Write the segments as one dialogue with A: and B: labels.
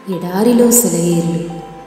A: ఎడారిలో సెలయేర్లు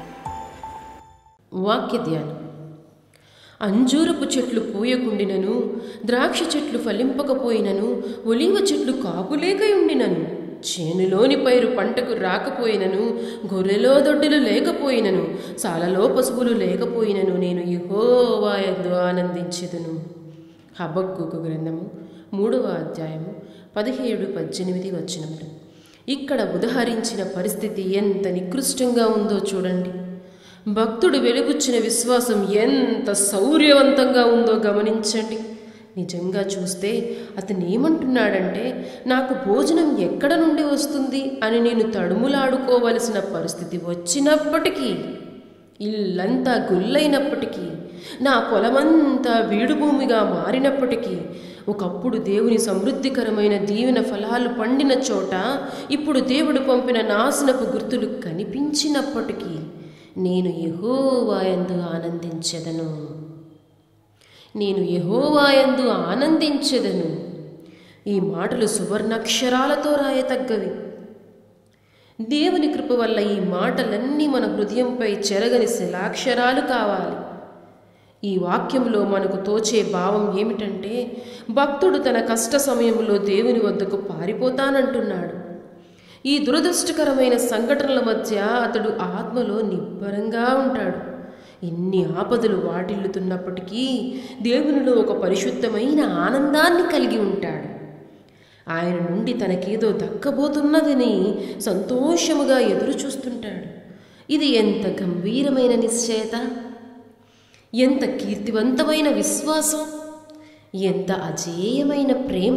B: వాక్య ధ్యానం అంజూరపు చెట్లు పూయకుండినను ద్రాక్ష చెట్లు ఫలింపకపోయినను ఒలీవ చెట్లు కాపులేకయుండినను చేనులోని పైరు పంటకు రాకపోయినను గొర్రెలో దొడ్డులు లేకపోయినను సాలలో పశువులు లేకపోయినను నేను యెహోవాయందు ఆనందించెదను హబక్కుకు గ్రంథము మూడవ అధ్యాయము పదిహేడు పద్దెనిమిది వచనములు ఇక్కడ ఉదహరించిన పరిస్థితి ఎంత నికృష్టంగా ఉందో చూడండి భక్తుడు వెలుగుచ్చిన విశ్వాసం ఎంత శౌర్యవంతంగా ఉందో గమనించండి నిజంగా చూస్తే అతను ఏమంటున్నాడంటే నాకు భోజనం ఎక్కడ నుండి వస్తుంది అని నేను తడుములాడుకోవలసిన పరిస్థితి వచ్చినప్పటికీ ఇల్లంతా గుల్లైనప్పటికీ నా పొలమంతా వీడు భూమిగా మారినప్పటికీ ఒకప్పుడు దేవుని సమృద్ధికరమైన దీవెన ఫలాలు పండిన చోట ఇప్పుడు దేవుడు పంపిన నాశనపు గుర్తులు కనిపించినప్పటికీ నేను యెహోవాయందు ఆనందించెదను నేను యెహోవాయందు ఆనందించెదను ఈ మాటలు సువర్ణాక్షరాలతో రాయతగ్గవి దేవుని కృప వల్ల ఈ మాటలన్నీ మన హృదయంపై చెరగని శిలాక్షరాలు కావాలి ఈ వాక్యంలో మనకు తోచే భావం ఏమిటంటే భక్తుడు తన కష్ట సమయంలో దేవుని వద్దకు పారిపోతానంటున్నాడు ఈ దురదృష్టకరమైన సంఘటనల మధ్య అతడు ఆత్మలో నిబ్బరంగా ఉంటాడు ఎన్ని ఆపదలు వాటిల్లుతున్నప్పటికీ దేవునిలో ఒక పరిశుద్ధమైన ఆనందాన్ని కలిగి ఉంటాడు ఆయన నుండి తనకేదో దక్కబోతున్నదని సంతోషముగా ఎదురు చూస్తుంటాడు ఇది ఎంత గంభీరమైన నిశ్చయత ఎంత కీర్తివంతమైన విశ్వాసం ఎంత అజేయమైన ప్రేమ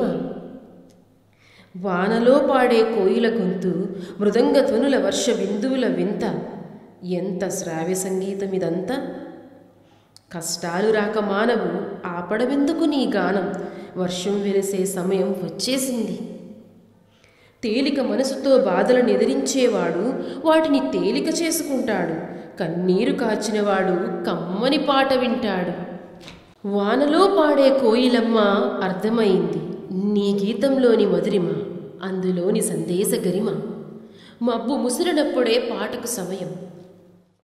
B: వానలో పాడే కోయిల గొంతు మృదంగ ధ్వనుల వర్ష బిందువుల వింత ఎంత శ్రావ్య సంగీతం ఇదంతా కష్టాలు రాక మానవు ఆపడమెందుకు నీ గానం వర్షం వెలిసే సమయం వచ్చేసింది తేలిక మనసుతో బాధలను ఎదిరించేవాడు వాటిని తేలిక చేసుకుంటాడు కన్నీరు కాచినవాడు కమ్మని పాట వింటాడు వానలో పాడే కోయిలమ్మ అర్థమైంది నీ గీతంలోని మధురిమ అందులోని సందేశ గరిమ మబ్బు ముసిరినప్పుడే పాటకు సమయం